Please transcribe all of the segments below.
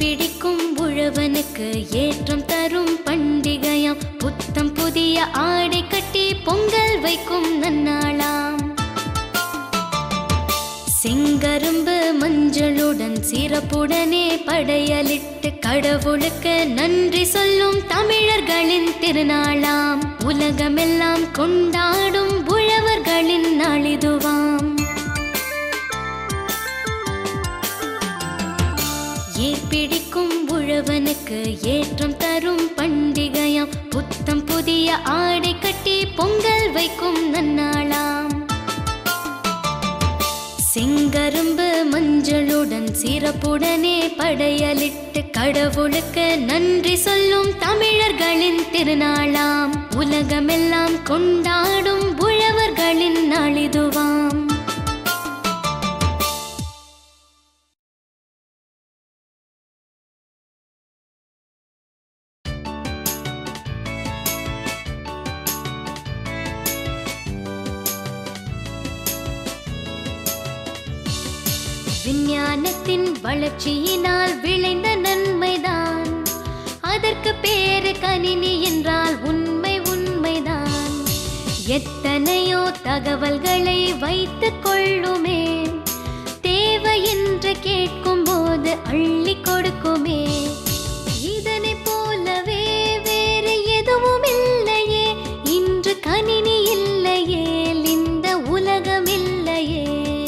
பிடிக்கும் உழவனுக்கு ஏற்றம் தரும் பண்டிகையாம் புத்தம் புதிய ஆடை கட்டி பொங்கல் வைக்கும் நன்னாளாம் செங்கரும்பு மஞ்சளுடன் சிறப்புடனே படையலிட்டு கடவுளுக்கு நன்றி சொல்லும் தமிழர்களின் திருநாளாம் உலகமெல்லாம் கொண்டாடும் உழவர்களின் நாளிதுவாம் ஏர் பிடிக்கும் உழவனுக்கு ஏற்றம் தரும் பண்டிகையாம் புத்தம் புதிய ஆடை கட்டி பொங்கல் வைக்கும் நன்னாளாம் செங்கரும்பு மஞ்சளுடன் சிறப்புடனே படையலிட்டு கடவுளுக்கு நன்றி சொல்லும் தமிழர்களின் திருநாளாம் உலகமெல்லாம் கொண்டாடும் உழவர்களின் நாளிதுவாம் விஞ்ஞானத்தின் வளர்ச்சியினால் விளைந்த நன்மைதான் அதற்கு பேரு கணினி என்றால் உண்மை உண்மைதான் எத்தனையோ தகவல்களை வைத்துக் கொள்ளுமே தேவை என்று கேட்கும் போது அள்ளி கொடுக்குமே இதனைப் போலவே வேறு எதுவும் இல்லையே இன்று கணினி இல்லையே இந்த உலகம் இல்லையே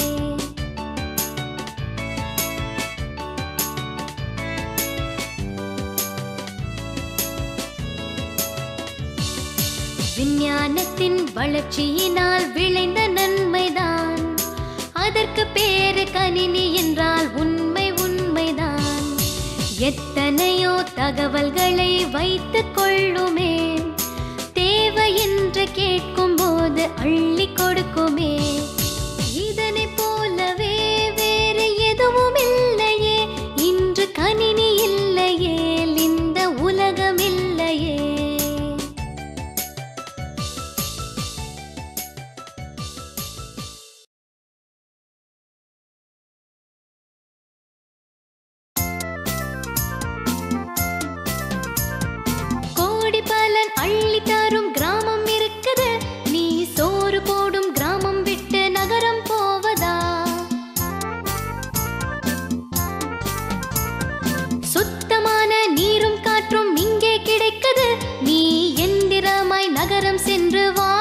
விஞ்ஞானத்தின் வளர்ச்சியினால் விளைந்த நன்மைதான் அதற்கு பேரு கணினி என்றால் உண்மை உண்மைதான் எத்தனையோ தகவல்களை வைத்துக் கொள்ளுமே தேவை என்று கேட்கும் போது அள்ளி கொடுக்குமே இதனைப் போலவே வேறு எதுவும் இல்லையே இன்று கணினி இல்லையே இந்த உலகம் இல்லையே கோடி பலன் அள்ளி தரும் கிராமம் இருக்குது நீ சோறு போடும் கிராமம் விட்டு நகரம் போவதா சுத்தமான நீரும் காற்றும் இங்கே கிடைக்குது நீ எந்திரமாய் நகரம் சென்று வா